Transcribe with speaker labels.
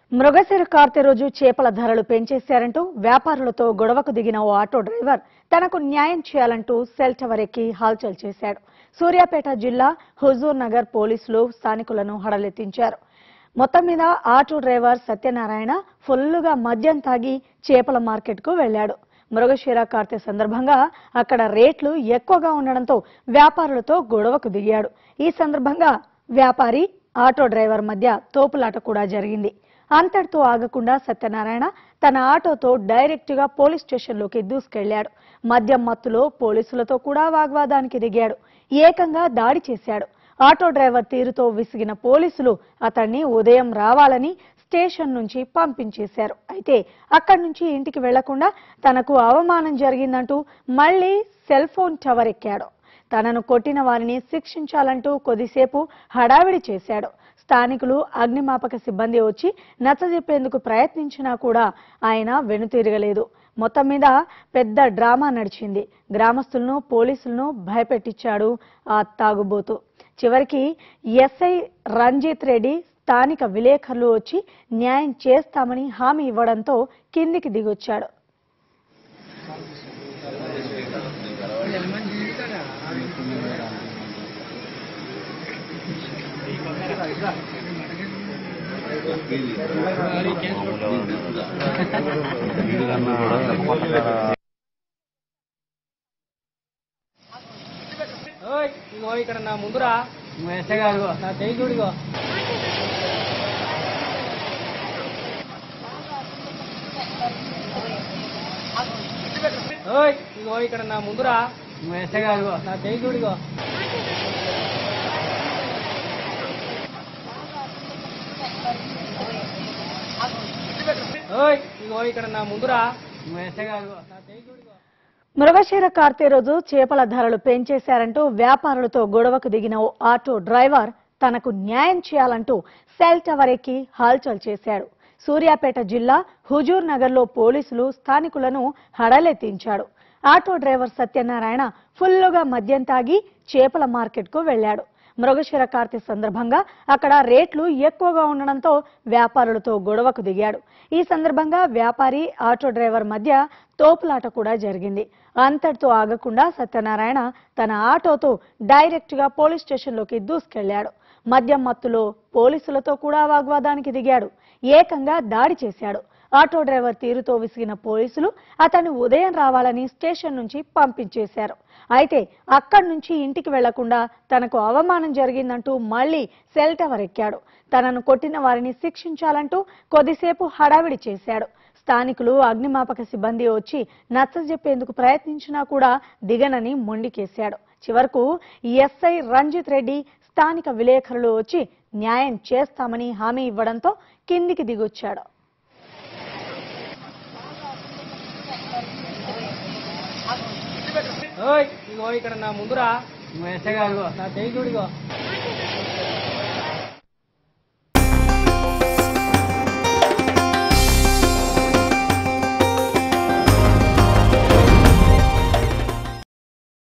Speaker 1: మృగశిర కార్తె రోజు చేపల ధరలు పెంచేశారంటూ వ్యాపారులతో గొడవకు దిగిన ఓ ఆటో డ్రైవర్ తనకు న్యాయం చేయాలంటూ సెల్ టవర్ ఎక్కి హల్చల్ చేశాడు సూర్యాపేట జిల్లా హుజూర్ నగర్ పోలీసులు స్థానికులను హడలెత్తించారు మొత్తం మీద ఆటో డ్రైవర్ సత్యనారాయణ ఫుల్లుగా మద్యం తాగి చేపల మార్కెట్కు వెళ్లాడు మృగశిర కార్తె సందర్భంగా అక్కడ రేట్లు ఎక్కువగా ఉండడంతో వ్యాపారులతో గొడవకు దిగాడు ఈ సందర్భంగా వ్యాపారి ఆటో డ్రైవర్ మధ్య తోపులాట కూడా జరిగింది అంతటితో ఆగకుండా సత్యనారాయణ తన ఆటోతో డైరెక్ట్ గా పోలీస్ స్టేషన్లోకి దూసుకెళ్లాడు మద్యం మత్తులో పోలీసులతో కూడా వాగ్వాదానికి దిగాడు ఏకంగా దాడి చేశాడు ఆటో డ్రైవర్ తీరుతో విసిగిన పోలీసులు అతన్ని ఉదయం రావాలని స్టేషన్ నుంచి పంపించేశారు అయితే అక్కడి నుంచి ఇంటికి వెళ్లకుండా తనకు అవమానం జరిగిందంటూ మళ్ళీ సెల్ ఫోన్ టవర్ ఎక్కాడు తనను కొట్టిన వారిని శిక్షించాలంటూ కొద్దిసేపు హడావిడి చేశాడు స్థానికులు అగ్నిమాపక సిబ్బంది వచ్చి నచ్చజెప్పేందుకు ప్రయత్నించినా కూడా ఆయన వెనుతిరగలేదు మొత్తం మీద పెద్ద డ్రామా నడిచింది గ్రామస్తులను పోలీసులను భయపెట్టించాడు ఆ తాగుబోతు చివరికి ఎస్ఐ రంజిత్ రెడ్డి స్థానిక విలేకరులు వచ్చి న్యాయం చేస్తామని హామీ ఇవ్వడంతో కిందికి దిగొచ్చాడు
Speaker 2: ఓయ్ ఇగో ఇక్కడ నా ముందురా నువ్వు ఎస్సగాడు నా చేయి చూడిగో ఓయ్ ఇగో ఇక్కడ నా ముందురా నువ్వు ఎస్సగాడు నా చేయి చూడిగో ఓయ్ ఇగో ఇక్కడ నా ముందురా నువ్వు ఎస్సగాడు నా చేయి చూడిగో
Speaker 1: మృగశిర కార్తె రోజు చేపల ధరలు పెంచేశారంటూ వ్యాపారులతో గొడవకు దిగిన ఓ ఆటో డ్రైవర్ తనకు న్యాయం చేయాలంటూ సెల్ టవర్ ఎక్కి హల్చల్ చేశాడు సూర్యాపేట జిల్లా హుజూర్ నగర్లో పోలీసులు స్థానికులను హడలెత్తించాడు ఆటో డ్రైవర్ సత్యనారాయణ ఫుల్లుగా మద్యం తాగి చేపల మార్కెట్కు వెళ్లాడు మృగశిర కార్తె సందర్భంగా అక్కడ రేట్లు ఎక్కువగా ఉండడంతో వ్యాపారులతో గొడవకు దిగాడు ఈ సందర్భంగా వ్యాపారి ఆటో డ్రైవర్ మధ్య తోపులాట కూడా జరిగింది అంతటితో ఆగకుండా సత్యనారాయణ తన ఆటోతో డైరెక్ట్ గా పోలీస్ స్టేషన్లోకి దూసుకెళ్లాడు మద్యం మత్తులో పోలీసులతో కూడా వాగ్వాదానికి దిగాడు ఏకంగా దాడి చేశాడు ఆటో డ్రైవర్ తీరుతో విసిగిన పోలీసులు అతన్ని ఉదయం రావాలని స్టేషన్ నుంచి పంపించేశారు అయితే అక్కడి నుంచి ఇంటికి వెళ్లకుండా తనకు అవమానం జరిగిందంటూ మళ్ళీ సెల్ టవర్ ఎక్కాడు తనను కొట్టిన వారిని శిక్షించాలంటూ కొద్దిసేపు హడావిడి చేశాడు స్థానికులు అగ్నిమాపక సిబ్బంది వచ్చి నచ్చజెప్పేందుకు ప్రయత్నించినా కూడా దిగనని మొండికేశాడు చివరకు ఎస్ఐ రంజిత్ రెడ్డి స్థానిక విలేకరులు వచ్చి న్యాయం చేస్తామని హామీ ఇవ్వడంతో కిందికి దిగొచ్చాడు
Speaker 2: ఓయ్ ఇగో ఇక్కడ నా ముందురా నువ్వు ఎస్సగాడు నా చేయి చూడిగో